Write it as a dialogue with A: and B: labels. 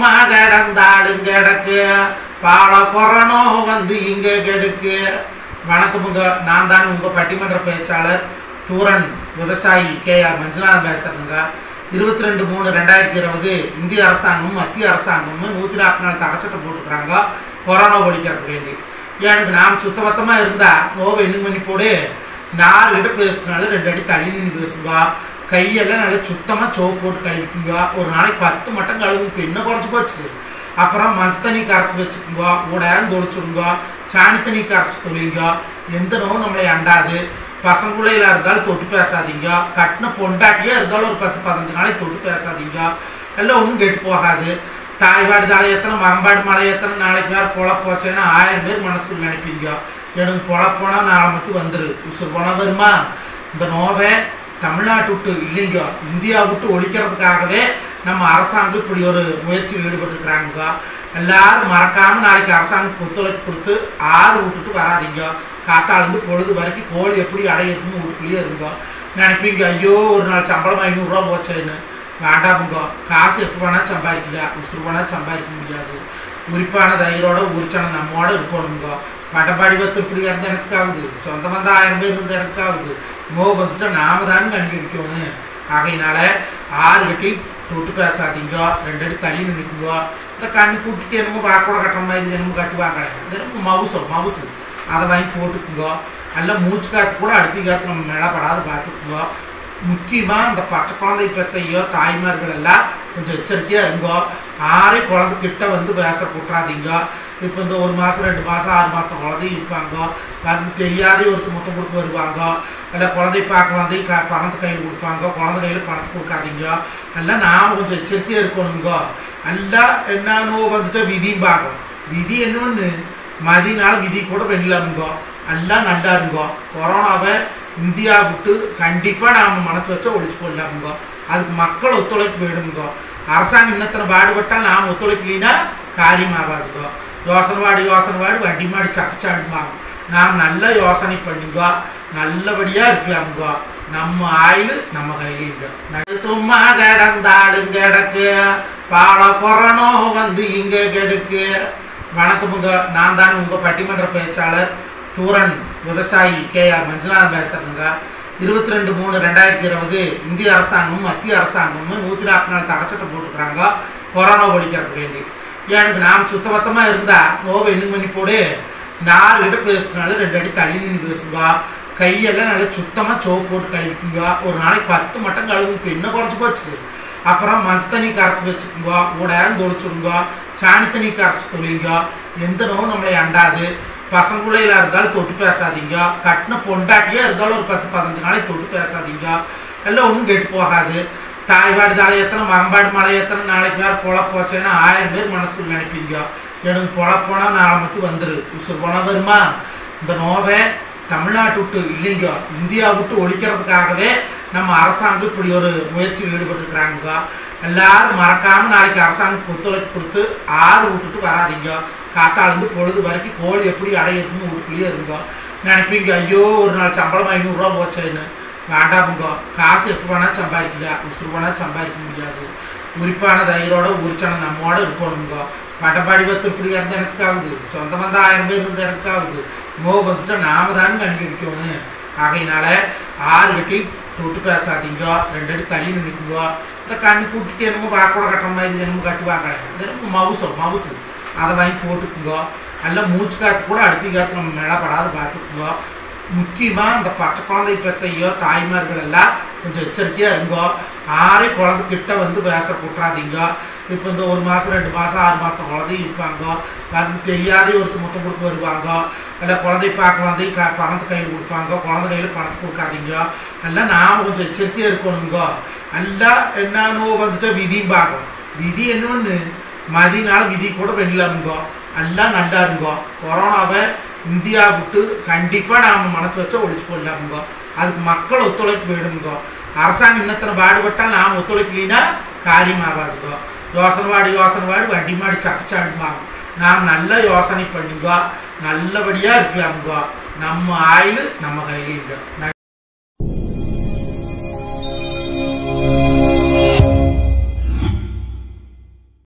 A: சும்மா கிடந்தாலும் கிடக்கு பால கொறனோ வந்து இங்க கெடுக்கு வணக்கமுங்க நான் தான் உங்க பட்டிமன்ற பேச்சாளர் தூரன் விவசாயி கே ஆர் மஞ்சுநாதன் பேசுறேங்க இருபத்தி ரெண்டு மூணு ரெண்டாயிரத்தி இருபது இந்திய அரசாங்கமும் மத்திய அரசாங்கமும் நூற்றி நாற்பது நாள் தடைச்சட்டம் போட்டுக்கிறாங்க கொரோனா ஒழிக்கிறதுக்கு வேண்டி எனக்கு நாம் சுத்தபத்தமாக இருந்தால் நோவை எண்ணு பண்ணி போடு நாலு கிட்ட பேசினாலும் ரெண்டு அடி தள்ளி நின்று பேசுங்க கையெல்லாம் நல்லா சுத்தமாக சோப்பு போட்டு கழுவிக்குங்க ஒரு நாளைக்கு பத்து மட்டம் கழுவும் இப்போ என்ன குறைச்சி போச்சு அப்புறம் மஞ்சள் தண்ணி கரைச்சி வச்சுக்குங்க உடையாந்து தொளிச்சுடுங்க சாணி தண்ணி கரைச்சி தொழிங்க எந்த நோவும் நம்மளை அண்டாது பசங்குள்ளையில இருந்தாலும் தொட்டு பேசாதீங்க கட்டின பொண்டாட்டியாக இருந்தாலும் ஒரு பத்து பதினஞ்சு நாளைக்கு தொட்டு பேசாதீங்க எல்லாம் ஒன்றும் கெட்டு போகாது தாய்பாடு தலை எத்தனை மகம்பாடு மலை எத்தனை நாளைக்கு வேறு பொழ போச்சேன்னா ஆயிரம் பேர் மனசுக்குள்ள நினைப்பீங்க எனக்கு பொழ போனால் நாளை மத்து வந்துரு உசுர் போனால் வருமா இந்த நோவை தமிழ்நாட்டு விட்டு இல்லைங்க இந்தியா விட்டு ஒழிக்கிறதுக்காகவே நம்ம அரசாங்கம் இப்படி ஒரு முயற்சியில் ஈடுபட்டுருக்குறாங்க எல்லாரும் மறக்காம நாளைக்கு அரசாங்கத்துக்கு ஒத்துழைப்பு கொடுத்து ஆறு விட்டுட்டு வராதீங்க காத்தாலேருந்து பொழுது வரைக்கும் கோழி எப்படி அடையிறதுன்னு வீட்டுக்குள்ளேயே இருங்க நினைப்பீங்க ஐயோ ஒரு நாள் சம்பளம் ஐநூறுரூவா போச்சேன்னு வேண்டாமுங்க காசு எப்போ வேணால் சம்பாதிக்கல உசுறு வேணால் சம்பாதிக்க முடியாது உரிப்பான தயிரோட உரிச்சான நம்மோட இருக்கணுங்க பட்டப்பாடி பத்து இப்படி இருந்த எனக்காகுது சொந்த வந்த ஆயிரம் பேர் இருந்த எனக்காகுது நோ வந்துட்டு நாம தான் அனுபவிக்கணும் ஆகையினால ஆறு கட்டி தொட்டு பேசாதீங்க ரெண்டு அடி தள்ளி நினைக்குங்க இந்த கண்ணி கூட்டிட்டு என்னமோ வாக்கோட கட்டுற மாதிரி என்னமோ கட்டுவாங்க அது என்னமோ மவுசோ மவுசு அதை வாங்கி போட்டுக்குங்க எல்லாம் மூச்சு காற்று கூட அடுத்த காற்று நம்ம மேலே படாத பார்த்துக்குங்க முக்கியமாக இந்த பச்சை குழந்தை பெத்தையோ தாய்மார்கள் எல்லாம் கொஞ்சம் எச்சரிக்கையாக இருங்கோ ஆறே குழந்தை கிட்ட வந்து பேச கூட்டாதீங்க இப்போ இந்த ஒரு மாதம் ரெண்டு மாதம் ஆறு மாதம் குழந்தை இருப்பாங்க வந்து தெரியாத ஒருத்தர் முத்தம் கொடுத்து வருவாங்க இல்லை குழந்தை பார்க்க வந்து க பணத்தை கையில் கொடுப்பாங்க குழந்தை கையில் பணத்தை கொடுக்காதீங்க எல்லாம் நாம் கொஞ்சம் எச்சரிக்கையாக இருக்கணுங்க எல்லாம் என்னன்னு வந்துட்டு விதியும் பார்க்கும் விதி என்னன்னு மதினால விதி கூட வெளியிலாமுங்க எல்லாம் நல்லா இருங்கோ கொரோனாவை இந்தியா விட்டு கண்டிப்பாக நாம் மனசு வச்சா ஒழிச்சு போடலாமுங்க அதுக்கு மக்கள் ஒத்துழைப்பு வேணுங்க அரசாங்கம் இன்னத்தனை பாடுபட்டால் நாம் ஒத்துழைக்கலைன்னா காரியமாகாதுங்க யோசனைவாடு யோசனைவாடு வண்டி மாடி சக்கச்சாடுமாகும் நாம் நல்ல யோசனை பண்ணுங்க நல்லபடியாக இருக்கலாமுங்க நம்ம ஆயுள் நம்ம கையில் இல்லை சும்மா கிடந்தாலும் கிடக்கு பால கொறனோ வந்து இங்கே கெடுக்கு வணக்கமுங்க நான் தான் உங்கள் பட்டிமன்ற பேச்சாளர் தூரன் விவசாயி கே ஆர் மஞ்சுநாதன் பேசுறேங்க இருபத்தி ரெண்டு மூணு ரெண்டாயிரத்தி இருபது இந்திய அரசாங்கமும் மத்திய அரசாங்கமும் நூற்றி நாற்பது நாள் தடைச்சட்டம் போட்டுக்கிறாங்க கொரோனா ஒழிக்கிறதுக்கு வேண்டி எனக்கு நாம் சுத்தபத்தமாக இருந்தால் நோவை எண்ணு பண்ணி போடு நாலு கிட்ட பேசினாலும் ரெண்டு அடி தள்ளி நின்று பேசுங்க கையெல்லாம் நல்லா சுத்தமாக சோப்பு போட்டு கழுவிக்குங்க ஒரு நாளைக்கு பத்து மட்டம் கழுவும் இப்போ என்ன குறைச்சி போச்சு அப்புறம் மஞ்சள் தண்ணி கரைச்சி வச்சுக்குங்க உடையாந்து தொளிச்சுடுங்க சாணி தண்ணி கரைச்சி தொழிங்க எந்த நோவும் நம்மளை அண்டாது பசங்குள்ளையில இருந்தாலும் தொட்டு பேசாதீங்க கட்டின பொண்டாட்டியாக இருந்தாலும் ஒரு பத்து பதினஞ்சு நாளைக்கு தொட்டு பேசாதீங்க எல்லாம் ஒன்றும் கெட்டு போகாது தாய்பாடு தலை எத்தனை மகம்பாடு மலை எத்தனை நாளைக்கு வேறு பொழ போச்சேன்னா ஆயிரம் பேர் மனசுக்குள்ள நினைப்பீங்க எனக்கு பொழ போனால் நாளை மத்து வந்துரு உசுர் போனால் வருமா இந்த நோவை தமிழ்நாட்டு விட்டு இல்லைங்க இந்தியா விட்டு ஒழிக்கிறதுக்காகவே நம்ம அரசாங்கம் இப்படி ஒரு முயற்சியில் ஈடுபட்டுருக்குறாங்க எல்லாரும் மறக்காம நாளைக்கு அரசாங்கத்துக்கு ஒத்துழைப்பு கொடுத்து ஆறு விட்டுட்டு வராதீங்க காத்தாலேருந்து பொழுது வரைக்கும் கோழி எப்படி அடையிறதுன்னு வீட்டுக்குள்ளேயே இருங்க நினைப்பீங்க ஐயோ ஒரு நாள் சம்பளம் ஐநூறுரூவா போச்சேன்னு வேண்டாமுங்க காசு எப்போ வேணால் சம்பாதிக்கல உசுறு வேணால் சம்பாதிக்க முடியாது உரிப்பான தயிரோட உரிச்சான நம்மோட இருக்கணுங்க பட்டப்பாடி பத்து இப்படி இருந்த எனக்காகுது சொந்த வந்த ஆயிரம் பேர் இருந்த எனக்காகுது நோ வந்துட்டு நாம தான் அனுபவிக்கணும் ஆகையினால ஆறு கட்டி தொட்டு பேசாதீங்க ரெண்டு அடி தள்ளி நினைக்குங்க இந்த கண்ணி கூட்டிட்டு என்னமோ வாக்கோட கட்டுற மாதிரி என்னமோ கட்டுவாங்க அது என்னமோ மவுசோ மவுசு அதை வாங்கி போட்டுக்குங்க எல்லாம் மூச்சு காற்று கூட அடுத்த காற்று நம்ம மேலே படாத பார்த்துக்குங்க முக்கியமாக இந்த பச்சை குழந்தை பெத்தையோ தாய்மார்கள் எல்லாம் கொஞ்சம் எச்சரிக்கையாக இருங்கோ ஆறே குழந்தை கிட்ட வந்து பேச கூட்டாதீங்க இப்போ இந்த ஒரு மாதம் ரெண்டு மாதம் ஆறு மாதம் குழந்தை இருப்பாங்க வந்து தெரியாத ஒருத்தர் முத்தம் கொடுத்து வருவாங்க இல்லை குழந்தை பார்க்க வந்து க பணத்தை கையில் கொடுப்பாங்க குழந்தை கையில் பணத்தை கொடுக்காதீங்க எல்லாம் நாம் கொஞ்சம் எச்சரிக்கையாக இருக்கணுங்க எல்லாம் என்னன்னு வந்துட்டு விதியும் பார்க்கும் விதி என்னன்னு மதினால விதி கூட வெளியிலாமுங்க எல்லாம் நல்லா இருங்கோ கொரோனாவை இந்தியா விட்டு கண்டிப்பாக நாம் மனசு வச்சா ஒழிச்சு போடலாமுங்க அதுக்கு மக்கள் ஒத்துழைப்பு வேணுங்க அரசாங்கம் இன்னத்தனை பாடுபட்டால் நாம் ஒத்துழைக்கலைன்னா காரியமாகாதுங்க யோசனைவாடு யோசனைவாடு வண்டி மாடி சக்கச்சாடுமாகும் நாம் நல்ல யோசனை பண்ணுங்க நல்லபடியாக இருக்கலாமுங்க நம்ம ஆயுள் நம்ம கையில் இல்லை